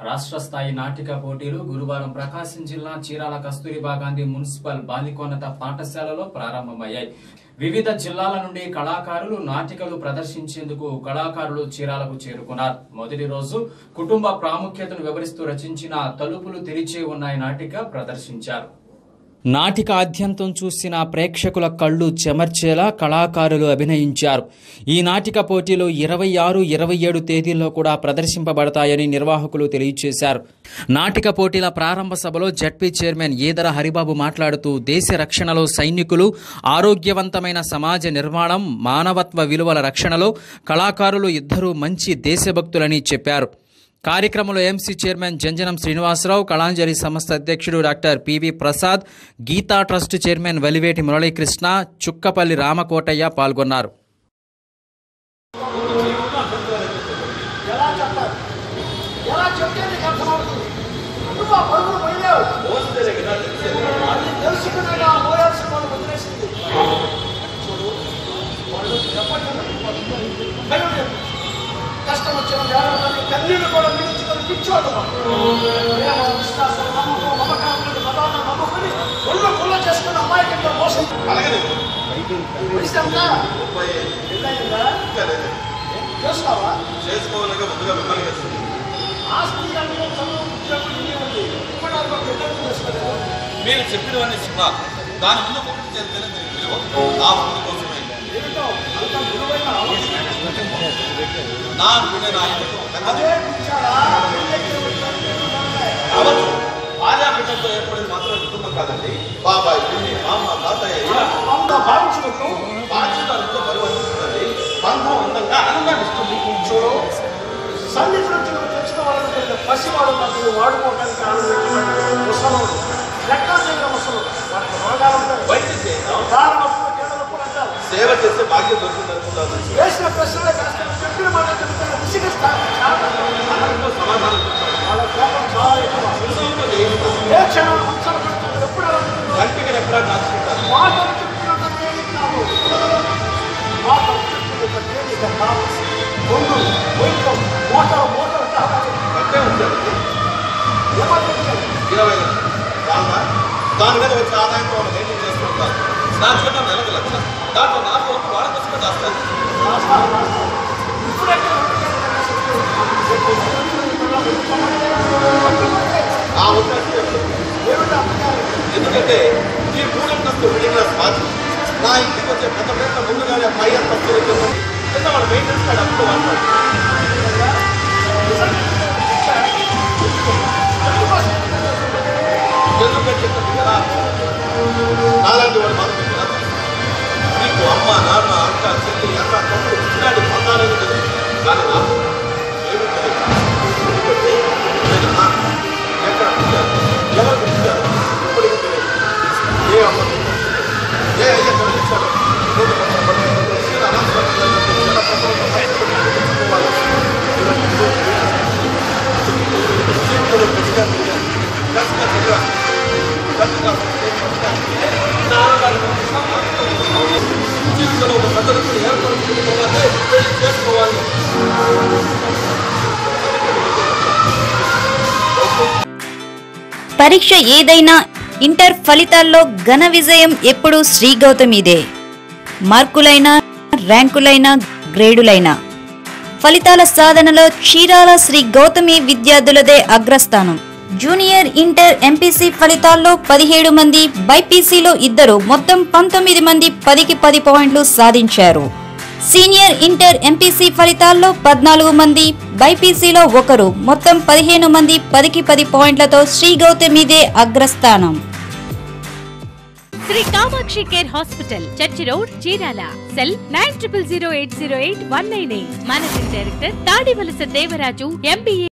రాష్ట్ర స్థాయి నాటిక పోటీలు గురువారం ప్రకాశం జిల్లా చీరాల కస్తూరిబా గాంధీ మున్సిపల్ బాలికోన్నత పాఠశాలలో ప్రారంభమయ్యాయి వివిధ జిల్లాల నుండి కళాకారులు నాటికలు ప్రదర్శించేందుకు కళాకారులు చీరాలకు చేరుకున్నారు మొదటి రోజు కుటుంబ ప్రాముఖ్యతను వివరిస్తూ రచించిన తలుపులు తెరిచే ఉన్నాయి నాటిక ప్రదర్శించారు నాటిక ఆద్యంతం చూసిన ప్రేక్షకుల కళ్ళు చెమర్చేలా కళాకారులు అభినయించారు ఈ నాటిక పోటీలు ఇరవై ఆరు ఇరవై ఏడు తేదీల్లో కూడా ప్రదర్శింపబడతాయని నిర్వాహకులు తెలియజేశారు నాటిక పోటీల ప్రారంభ సభలో జడ్పీ చైర్మన్ ఈదర హరిబాబు మాట్లాడుతూ దేశ రక్షణలో సైనికులు ఆరోగ్యవంతమైన సమాజ నిర్మాణం మానవత్వ విలువల రక్షణలో కళాకారులు ఇద్దరూ మంచి దేశభక్తులని చెప్పారు కార్యక్రమంలో ఎంసీ చైర్మన్ జంజనం శ్రీనివాసరావు కళాంజలి సంస్థ అధ్యక్షుడు doctor PV Prasad Geetha trust chairman Valiveti Muralikrishna Chukkapalli Ramakotaiah పాల్గొన్నారు ఎలా చెప్తే నీకు అర్థమవుతుంది నువ్వు ఆ పరుగులు పోయావు అది తెలుసుకునేగా మోయాల్సిన వాళ్ళు వదిలేసింది చూడు వాళ్ళు చెప్పండి భయం లేదు. కష్టం వచ్చిన జాగ్రత్తని కన్నీళ్ళు కూడా మిగించుకొని పిచ్చోడు ప్రేమ విశ్వాసం నమ్మకం నమ్మకం మీద పదాలను నమ్ముకొని ఒళ్ళు కుల్ల చేసుకున్న అమ్మాయి కింద మోసం వయసు ఎంత? పెళ్ళయిందా? చేస్తావా చేసుకోవాలిగా ముందుగా మిమ్మల్ని చేస్తుంది ఆస్తి రంగంలో చదువు ఉద్యోగం ఇన్ని ఉంది ఇవ్వడానికి ఒక ఇద్దరు చేసుకోలేదు మీరు చెప్పినవన్నీ సున్నా దాని ముందు పూర్తి చేస్తేనే మీకు విలువ ఆ ముందు కోసమే ఏమిటో అంత విలువైన ఆలోచన. నా అనుకునే నా ఇంటికి పెద్దది అదే పిచ్చాడా? పెళ్ళైతే వచ్చాడు. కావచ్చు భార్య బిడ్డలతో ఏర్పడేది మాత్రం కుటుంబం కాదండి బాబాయ్ పిన్ని మామ తాతయ్య ఇలా అంత భావించినట్టు బాధ్యత ఎంతో బరువు అనిపిస్తుంది బంధం అందంగా ఆనందాన్ని ఇస్తుంది చూడు సన్నిధి నుంచి నువ్వు తెచ్చిన వాళ్ళని కొంత పసివాడు నాకు వాడుకోవడానికి ఆనందించిన ముసలు లెక్క చేయడం ముసలు వాటికి రోగాలు ఉంటాయి వైద్యం చేద్దాం కారణప్పుడు కేడలప్పుడు అంటారు సేవ చేస్తే భాగ్యం దొరుకుతుంది అనుకుంటాను వేసిన ప్రశ్నలే కాస్త చెప్పిన మాట చెప్తే విసిగిస్తారు అందరితో సమాధానం చెప్తాను వాళ్ళ కోపం చాలా ఎక్కువ విసుగుతో చేయిస్తాను ఏ క్షణం హంసలు పెడుతుంది ఎప్పుడు అలా ఉంటుంది? కంటికి ఎప్పుడా కాచుకుంటాను మాటలు చెప్తున్నంత తేలిక కాదు మాటలు చెప్తున్నంత తేలిక కాదు ముందు వైద్యం మోటార్ మోటార్ కావాలి కట్టే ఉంచాడు ఏమంటుంది ఇరవై లక్షలు చాలా దాని మీద వచ్చే ఆదాయంతో వాళ్ళు మెయింటైన్ చేస్తూ ఉంటారు నా జీతం నెలకు లక్ష దాంట్లో నాకు ఒక వాళ్ళ కోసమే దాస్తాను రాస్తారు రాస్తారు ఇప్పుడే ఆ ఉద్దేశం చెప్తాను. ఏమిటి అర్థం ఎందుకంటే ఈ మూడంతస్తు మిడిల్ క్లాస్ మాది నా ఇంటికి వచ్చే పెద్ద పెద్ద ముందుగానే పై అంతస్తు వచ్చేసి కింద వాళ్ళ మెయింటెనెన్స్ కార్డు అప్పుడు వాడతారు ఎందుకంటే చెప్తుంది కదా నాలాంటి వాడు మాత్రం మీకు రాదు. నీకు అమ్మ నాన్న అక్క చెల్లి అక్క తమ్ముడు ఇలాంటి బంధాలని తెలుసు కానీ నాకు ఏమీ తెలియదు. ఎందుకంటే నేను నా ఎక్కడ పుట్టాను ఎవరు పుట్టారు ఇప్పటికీ తెలియదు ఏ అమ్మ పుట్టారు, ఏ అయ్య కనిపించాడు నేను కొంచెం పట్టుకుని నేను అనవసరంగా చాలా ప్రసవంగా కష్టపడి పెట్టుకోవాలి. ఇలాంటి రోజులు జీవితంలో గట్టిగా తిరిగాను. గట్టిగా తిరిగాను. గట్టిగా నాన్నగారు జీవితంలో ఒక పెద్దలకు ఏర్పడుకోవాలి పెళ్లి చేసుకోవాలి పరీక్ష ఏదైనా ఇంటర్ ఫలితాల్లో ఘన విజయం ఎప్పుడూ శ్రీ గౌతమిదే మార్కులైనా ర్యాంకులైనా గ్రేడులైనా ఫలితాల సాధనలో చీరాల శ్రీ గౌతమి విద్యార్థులదే అగ్రస్థానం జూనియర్ ఇంటర్ ఎంపీసీ ఫలితాల్లో పదిహేడు మంది బైపీసీలో ఇద్దరు మొత్తం పంతొమ్మిది మంది పదికి పది పాయింట్లు సాధించారు సీనియర్ ఇంటర్ ఎంపీసీ ఫలితాల్లో పద్నాలుగు మంది బైపీసీలో ఒకరు మొత్తం పదిహేను మంది పదికి పది పాయింట్లతో శ్రీ గౌతమిదే అగ్రస్థానం Sri Kamakshi care hospital church road Chirala cell nine triple zero eight zero eight one nine eight managing director Tadivalasa Devaraju MBA